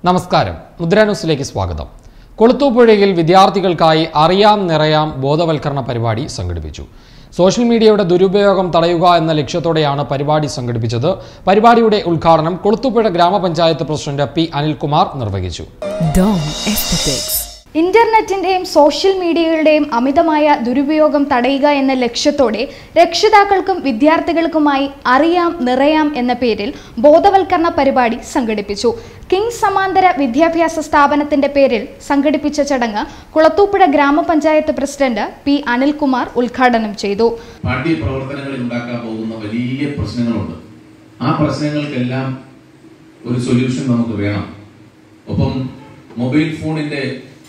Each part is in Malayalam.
നമസ്കാരം മുദ്ര ന്യൂസിലേക്ക് സ്വാഗതം കൊളുത്തൂപ്പുഴയിൽ വിദ്യാർത്ഥികൾക്കായി അറിയാം നിറയാം ബോധവൽക്കരണ പരിപാടി സംഘടിപ്പിച്ചു സോഷ്യൽ മീഡിയയുടെ ദുരുപയോഗം തടയുക എന്ന ലക്ഷ്യത്തോടെയാണ് പരിപാടി സംഘടിപ്പിച്ചത് പരിപാടിയുടെ ഉദ്ഘാടനം കൊളുത്തൂപ്പുഴ ഗ്രാമപഞ്ചായത്ത് പ്രസിഡന്റ് പി അനിൽകുമാർ നിർവഹിച്ചു Dom Aesthetics. ഇന്റർനെറ്റിന്റെയും സോഷ്യൽ മീഡിയകളുടെയും അമിതമായ ദുരുപയോഗം തടയുക എന്ന ലക്ഷ്യത്തോടെ രക്ഷിതാക്കൾക്കും വിദ്യാർത്ഥികൾക്കുമായി അറിയാം നിറയാം എന്ന പേരിൽ ബോധവൽക്കരണ പരിപാടി സംഘടിപ്പിച്ചു കിങ്സ് സമാന്തര വിദ്യാഭ്യാസ സ്ഥാപനത്തിന്റെ പേരിൽ സംഘടിപ്പിച്ച ചടങ്ങ് കുളത്തൂപ്പുഴ ഗ്രാമപഞ്ചായത്ത് പ്രസിഡന്റ് പി അനിൽകുമാർ ഉദ്ഘാടനം ചെയ്തു പാഠ്യ പ്രവർത്തനങ്ങളിൽ ഉണ്ടാക്കാൻ പോകുന്ന വലിയ പ്രശ്നങ്ങളുണ്ട് ആ പ്രശ്നങ്ങൾക്കെല്ലാം ഒരു സൊല്യൂഷൻ നമുക്ക് വേണം ഒപ്പം മൊബൈൽ ഫോണിന്റെ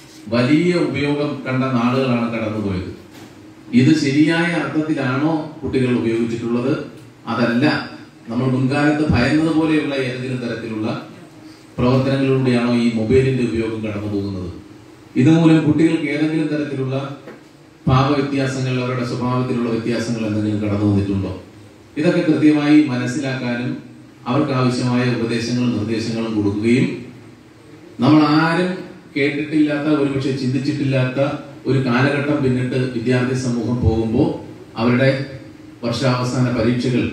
വലിയ ഉപയോഗം കണ്ട നാളുകളാണ് കടന്നുപോയത് ഇത് ശരിയായ അർത്ഥത്തിലാണോ കുട്ടികൾ ഉപയോഗിച്ചിട്ടുള്ളത് അതല്ല നമ്മൾ മുൻകാലത്ത് ഭയന്നത് പോലെയുള്ള ഏതെങ്കിലും തരത്തിലുള്ള പ്രവർത്തനങ്ങളിലൂടെയാണോ ഈ മൊബൈലിന്റെ ഉപയോഗം കടന്നു പോകുന്നത് ഇതുമൂലം കുട്ടികൾക്ക് ഏതെങ്കിലും തരത്തിലുള്ള ഭാവവ്യത്യാസങ്ങൾ അവരുടെ സ്വഭാവത്തിലുള്ള വ്യത്യാസങ്ങൾ എന്തെങ്കിലും കടന്നു വന്നിട്ടുണ്ടോ ഇതൊക്കെ കൃത്യമായി മനസ്സിലാക്കാനും അവർക്ക് ആവശ്യമായ ഉപദേശങ്ങളും നിർദ്ദേശങ്ങളും കൊടുക്കുകയും നമ്മൾ ആരും കേട്ടിട്ടില്ലാത്ത ഒരുപക്ഷെ ചിന്തിച്ചിട്ടില്ലാത്ത ഒരു കാലഘട്ടം പിന്നിട്ട് വിദ്യാർത്ഥി സമൂഹം പോകുമ്പോൾ അവരുടെ വർഷാവസാന പരീക്ഷകൾ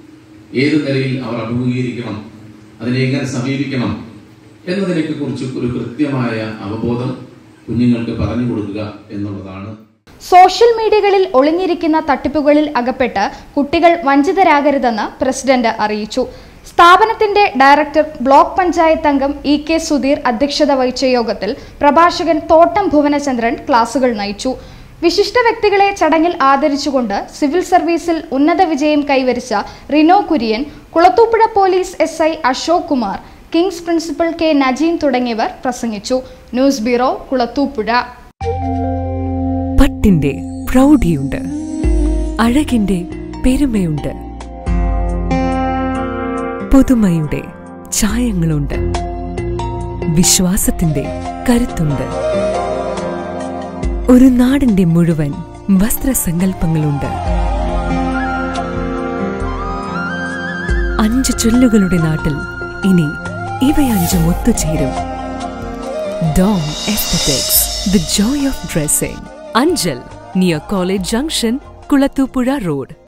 ഏത് നിലയിൽ അവർ അഭിമുഖീകരിക്കണം അതിനെ എങ്ങനെ സമീപിക്കണം എന്നതിനെയൊക്കെ കുറിച്ച് ഒരു കൃത്യമായ അവബോധം കുഞ്ഞുങ്ങൾക്ക് പറഞ്ഞു കൊടുക്കുക എന്നുള്ളതാണ് സോഷ്യൽ മീഡിയകളിൽ ഒളിഞ്ഞിരിക്കുന്ന തട്ടിപ്പുകളിൽ അകപ്പെട്ട് കുട്ടികൾ വഞ്ചിതരാകരുതെന്ന് പ്രസിഡന്റ് അറിയിച്ചു സ്ഥാപനത്തിന്റെ ഡയറക്ടർ ബ്ലോക്ക് പഞ്ചായത്ത് അംഗം ഇ കെ സുധീർ അധ്യക്ഷത വഹിച്ച യോഗത്തിൽ പ്രഭാഷകൻ തോട്ടം ഭുവനചന്ദ്രൻ ക്ലാസുകൾ നയിച്ചു വിശിഷ്ട വ്യക്തികളെ ചടങ്ങിൽ ആദരിച്ചുകൊണ്ട് സിവിൽ സർവീസിൽ ഉന്നത വിജയം കൈവരിച്ച Rino Kurian Kulathupuzha police S I Ashok Kumar Kings principal K Najeem തുടങ്ങിയവർ പ്രസംഗിച്ചു ന്യൂസ് ബ്യൂറോ കുളത്തൂപ്പുഴ പട്ടിന്റെ പ്രൗഢിയുണ്ട് അഴകിന്റെ പെരുമയുണ്ട് പുതുമയുടെ ചായങ്ങളുണ്ട് വിശ്വാസത്തിന്റെ കരുത്തുണ്ട് ഒരു നാടിന്റെ മുഴുവൻ വസ്ത്രസങ്കല്പങ്ങളുണ്ട് അഞ്ച് ചൊല്ലുകളുടെ നാട്ടിൽ ഇനി ഇവയഞ്ചും ഒത്തുചേരും Dom Aesthetics, the joy of dressing. Anjal, near College Junction, Kulatupura Road.